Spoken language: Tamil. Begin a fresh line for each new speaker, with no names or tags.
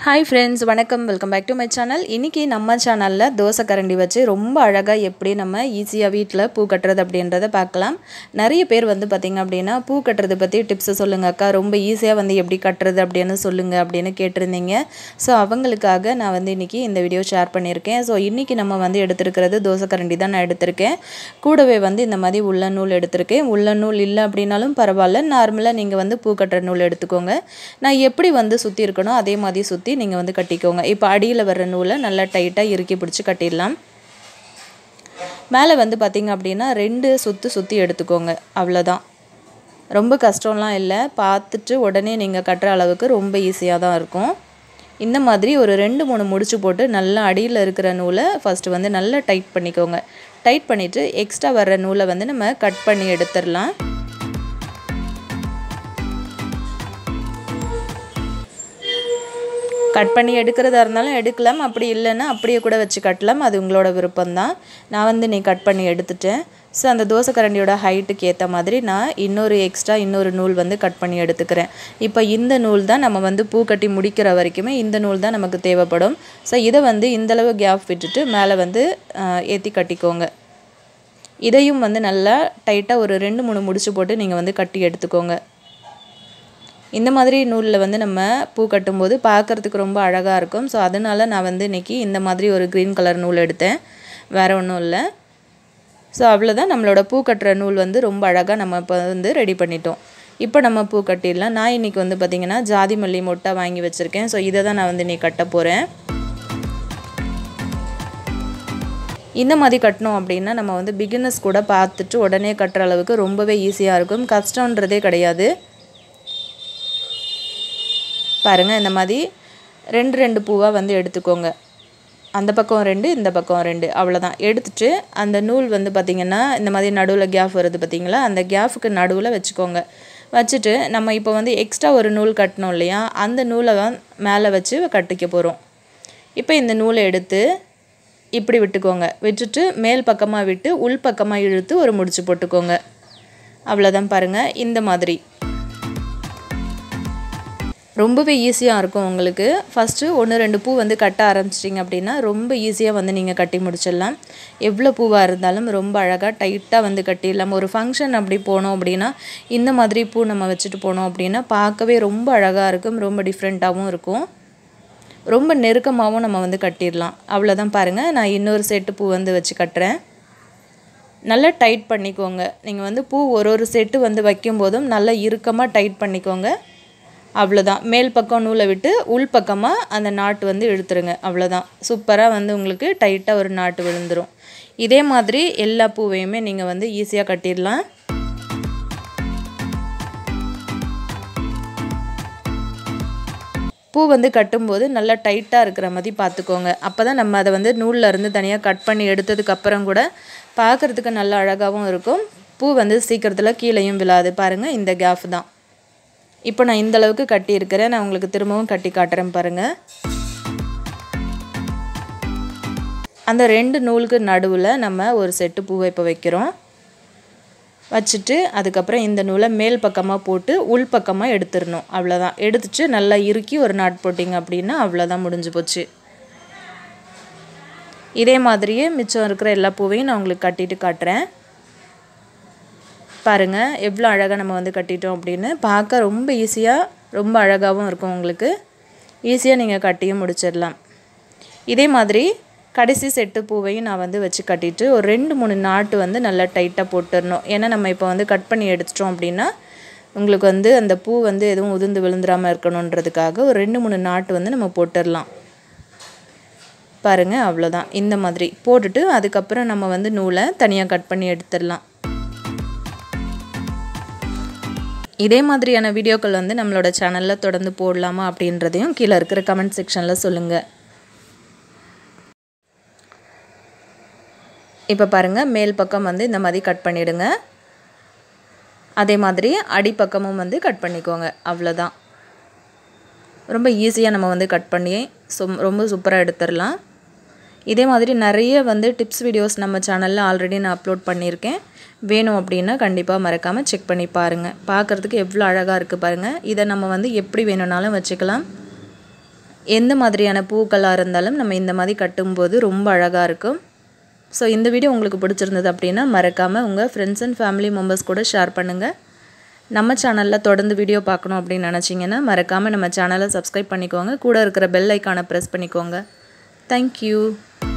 ஹாய் ஃப்ரெண்ட்ஸ் வணக்கம் welcome back to my channel இன்றைக்கி நம்ம சேனலில் தோசை கரண்டி வச்சு ரொம்ப அழகாக எப்படி நம்ம ஈஸியாக வீட்டில் பூ கட்டுறது அப்படின்றத பார்க்கலாம் நிறைய பேர் வந்து பார்த்திங்க அப்படின்னா பூ கட்டுறது பற்றி டிப்ஸை சொல்லுங்கள் அக்கா ரொம்ப ஈஸியாக வந்து எப்படி கட்டுறது அப்படின்னு சொல்லுங்கள் அப்படின்னு கேட்டிருந்தீங்க ஸோ அவங்களுக்காக நான் வந்து இன்றைக்கி இந்த வீடியோ ஷேர் பண்ணியிருக்கேன் ஸோ இன்றைக்கி நம்ம வந்து எடுத்திருக்கிறது தோசை கரண்டி தான் நான் எடுத்திருக்கேன் கூடவே வந்து இந்த மாதிரி உள்ள நூல் எடுத்திருக்கேன் உள்ள நூல் இல்லை அப்படின்னாலும் பரவாயில்ல நார்மலாக நீங்கள் வந்து பூ கட்டுற நூல் எடுத்துக்கோங்க நான் எப்படி வந்து சுற்றி இருக்கணும் அதே மாதிரி சுற்றி நீங்கள் வந்து கட்டிக்கோங்க இப்போ அடியில் வர்ற நூலை நல்லா டைட்டாக இறுக்கி பிடிச்சி கட்டிடலாம் மேலே வந்து பார்த்திங்க அப்படின்னா ரெண்டு சுற்று சுற்றி எடுத்துக்கோங்க அவ்வளோதான் ரொம்ப கஷ்டம்லாம் இல்லை பார்த்துட்டு உடனே நீங்கள் கட்டுற அளவுக்கு ரொம்ப ஈஸியாக தான் இருக்கும் இந்த மாதிரி ஒரு ரெண்டு மூணு முடிச்சு போட்டு நல்லா அடியில் இருக்கிற நூலை ஃபஸ்ட்டு வந்து நல்லா டைட் பண்ணிக்கோங்க டைட் பண்ணிவிட்டு எக்ஸ்ட்ரா வர்ற நூலை வந்து நம்ம கட் பண்ணி எடுத்துடலாம் கட் பண்ணி எடுக்கிறதா இருந்தாலும் எடுக்கலாம் அப்படி இல்லைன்னா அப்படியே கூட வச்சு கட்டலாம் அது உங்களோட விருப்பம்தான் நான் வந்து நீ கட் பண்ணி எடுத்துட்டேன் ஸோ அந்த தோசை கரண்டியோட ஹைட்டுக்கு ஏற்ற மாதிரி நான் இன்னொரு எக்ஸ்ட்ரா இன்னொரு நூல் வந்து கட் பண்ணி எடுத்துக்கிறேன் இப்போ இந்த நூல் தான் நம்ம வந்து பூ கட்டி முடிக்கிற வரைக்குமே இந்த நூல் தான் நமக்கு தேவைப்படும் ஸோ இதை வந்து இந்தளவு கேப் விட்டுட்டு மேலே வந்து ஏற்றி கட்டிக்கோங்க இதையும் வந்து நல்லா டைட்டாக ஒரு ரெண்டு மூணு முடிச்சு போட்டு நீங்கள் வந்து கட்டி எடுத்துக்கோங்க இந்த மாதிரி நூலில் வந்து நம்ம பூ கட்டும்போது பார்க்குறதுக்கு ரொம்ப அழகாக இருக்கும் ஸோ அதனால் நான் வந்து இன்றைக்கி இந்த மாதிரி ஒரு க்ரீன் கலர் நூல் எடுத்தேன் வேறு ஒன்றும் இல்லை ஸோ அவ்வளோதான் நம்மளோட பூ கட்டுற நூல் வந்து ரொம்ப அழகாக நம்ம இப்போ வந்து ரெடி பண்ணிட்டோம் இப்போ நம்ம பூ கட்டிடலாம் நான் இன்றைக்கி வந்து பார்த்திங்கன்னா ஜாதி மல்லி மொட்டை வாங்கி வச்சுருக்கேன் ஸோ இதை தான் நான் வந்து நீ கட்ட போகிறேன் இந்த மாதிரி கட்டினோம் அப்படின்னா நம்ம வந்து பிகினர்ஸ் கூட பார்த்துட்டு உடனே கட்டுற அளவுக்கு ரொம்பவே ஈஸியாக இருக்கும் கஷ்டன்றதே கிடையாது பாருங்கள் இந்த மாதிரி ரெண்டு ரெண்டு பூவாக வந்து எடுத்துக்கோங்க அந்த பக்கம் ரெண்டு இந்த பக்கம் ரெண்டு அவ்வளோதான் எடுத்துட்டு அந்த நூல் வந்து பார்த்திங்கன்னா இந்த மாதிரி நடுவில் கேஃப் வருது பார்த்திங்களா அந்த கேஃபுக்கு நடுவில் வச்சுக்கோங்க வச்சுட்டு நம்ம இப்போ வந்து எக்ஸ்ட்ரா ஒரு நூல் கட்டினோம் இல்லையா அந்த நூலை தான் மேலே வச்சு கட்டிக்க போகிறோம் இப்போ இந்த நூலை எடுத்து இப்படி விட்டுக்கோங்க விட்டுட்டு மேல் பக்கமாக விட்டு உள் பக்கமாக இழுத்து ஒரு முடிச்சு போட்டுக்கோங்க அவ்வளோதான் பாருங்கள் இந்த மாதிரி ரொம்பவே ஈஸியாக இருக்கும் உங்களுக்கு ஃபஸ்ட்டு ஒன்று ரெண்டு பூ வந்து கட்ட ஆரம்பிச்சிட்டிங்க அப்படின்னா ரொம்ப ஈஸியாக வந்து நீங்கள் கட்டி முடிச்சிடலாம் எவ்வளோ பூவாக இருந்தாலும் ரொம்ப அழகாக டைட்டாக வந்து கட்டிடலாம் ஒரு ஃபங்க்ஷன் அப்படி போனோம் அப்படின்னா இந்த மாதிரி பூ நம்ம வச்சுட்டு போனோம் அப்படின்னா பார்க்கவே ரொம்ப அழகாக இருக்கும் ரொம்ப டிஃப்ரெண்ட்டாகவும் இருக்கும் ரொம்ப நெருக்கமாகவும் நம்ம வந்து கட்டிடலாம் அவ்வளோதான் பாருங்கள் நான் இன்னொரு செட்டு பூ வந்து வச்சு கட்டுறேன் நல்லா டைட் பண்ணிக்கோங்க நீங்கள் வந்து பூ ஒரு ஒரு செட்டு வந்து வைக்கும்போதும் நல்லா இறுக்கமாக டைட் பண்ணிக்கோங்க அவ்வளோதான் மேல் பக்கம் நூலை விட்டு உள் பக்கமாக அந்த நாட்டு வந்து இழுத்துருங்க அவ்வளோதான் சூப்பராக வந்து உங்களுக்கு டைட்டாக ஒரு நாட்டு விழுந்துடும் இதே மாதிரி எல்லா பூவையுமே நீங்கள் வந்து ஈஸியாக கட்டிடலாம் பூ வந்து கட்டும்போது நல்லா டைட்டாக இருக்கிற மாதிரி பார்த்துக்கோங்க அப்போ தான் நம்ம அதை வந்து நூலில் இருந்து தனியாக கட் பண்ணி எடுத்ததுக்கப்புறம் கூட பார்க்குறதுக்கு நல்லா அழகாகவும் இருக்கும் பூ வந்து சீக்கிரத்தில் கீழேயும் விழாது பாருங்கள் இந்த கேஃப் தான் இப்போ நான் இந்த அளவுக்கு கட்டி இருக்கிறேன் நான் உங்களுக்கு திரும்பவும் கட்டி காட்டுறேன் பாருங்கள் அந்த ரெண்டு நூலுக்கு நடுவில் நம்ம ஒரு செட்டு பூவை இப்போ வைக்கிறோம் வச்சுட்டு அதுக்கப்புறம் இந்த நூலை மேல் பக்கமாக போட்டு உள் பக்கமாக எடுத்துடணும் அவ்வளோதான் எடுத்துட்டு நல்லா இறுக்கி ஒரு நாட் போட்டிங்க அப்படின்னா அவ்வளோதான் முடிஞ்சு போச்சு இதே மாதிரியே மிச்சம் இருக்கிற எல்லா பூவையும் நான் உங்களுக்கு கட்டிட்டு காட்டுறேன் பாருங்கள் எவ்வளோ அழகாக நம்ம வந்து கட்டிட்டோம் அப்படின்னு பார்க்க ரொம்ப ஈஸியாக ரொம்ப அழகாகவும் இருக்கும் உங்களுக்கு ஈஸியாக நீங்கள் கட்டியும் முடிச்சிடலாம் இதே மாதிரி கடைசி செட்டு பூவையும் நான் வந்து வச்சு கட்டிட்டு ஒரு ரெண்டு மூணு நாட்டு வந்து நல்லா டைட்டாக போட்டுடணும் ஏன்னா நம்ம இப்போ வந்து கட் பண்ணி எடுத்துட்டோம் அப்படின்னா உங்களுக்கு வந்து அந்த பூ வந்து எதுவும் உதிர்ந்து விழுந்துடாமல் இருக்கணுன்றதுக்காக ஒரு ரெண்டு மூணு நாட்டு வந்து நம்ம போட்டுடலாம் பாருங்கள் அவ்வளோதான் இந்த மாதிரி போட்டுட்டு அதுக்கப்புறம் நம்ம வந்து நூலை தனியாக கட் பண்ணி எடுத்துடலாம் இதே மாதிரியான வீடியோக்கள் வந்து நம்மளோட சேனலில் தொடர்ந்து போடலாமா அப்படின்றதையும் கீழே இருக்கிற கமெண்ட் செக்ஷனில் சொல்லுங்கள் இப்போ பாருங்கள் மேல் பக்கம் வந்து இந்த மாதிரி கட் பண்ணிவிடுங்க அதே மாதிரி அடிப்பக்கமும் வந்து கட் பண்ணிக்கோங்க அவ்வளோதான் ரொம்ப ஈஸியாக நம்ம வந்து கட் பண்ணி சும் ரொம்ப சூப்பராக எடுத்துடலாம் இதே மாதிரி நிறைய வந்து டிப்ஸ் வீடியோஸ் நம்ம சேனலில் ஆல்ரெடி நான் அப்லோட் பண்ணியிருக்கேன் வேணும் அப்படின்னா கண்டிப்பாக மறக்காமல் செக் பண்ணி பாருங்கள் பார்க்குறதுக்கு எவ்வளோ அழகாக இருக்குது பாருங்கள் இதை நம்ம வந்து எப்படி வேணும்னாலும் வச்சுக்கலாம் எந்த மாதிரியான பூக்களாக இருந்தாலும் நம்ம இந்த மாதிரி கட்டும்போது ரொம்ப அழகாக இருக்கும் ஸோ இந்த வீடியோ உங்களுக்கு பிடிச்சிருந்தது அப்படின்னா மறக்காமல் உங்கள் ஃப்ரெண்ட்ஸ் அண்ட் ஃபேமிலி மெம்பர்ஸ் கூட ஷேர் பண்ணுங்கள் நம்ம சேனலில் தொடர்ந்து வீடியோ பார்க்கணும் அப்படின்னு நினச்சிங்கன்னா மறக்காமல் நம்ம சேனலை சப்ஸ்கிரைப் பண்ணிக்கோங்க கூட இருக்கிற பெல் ஐக்கானை ப்ரெஸ் பண்ணிக்கோங்க தேங்க்யூ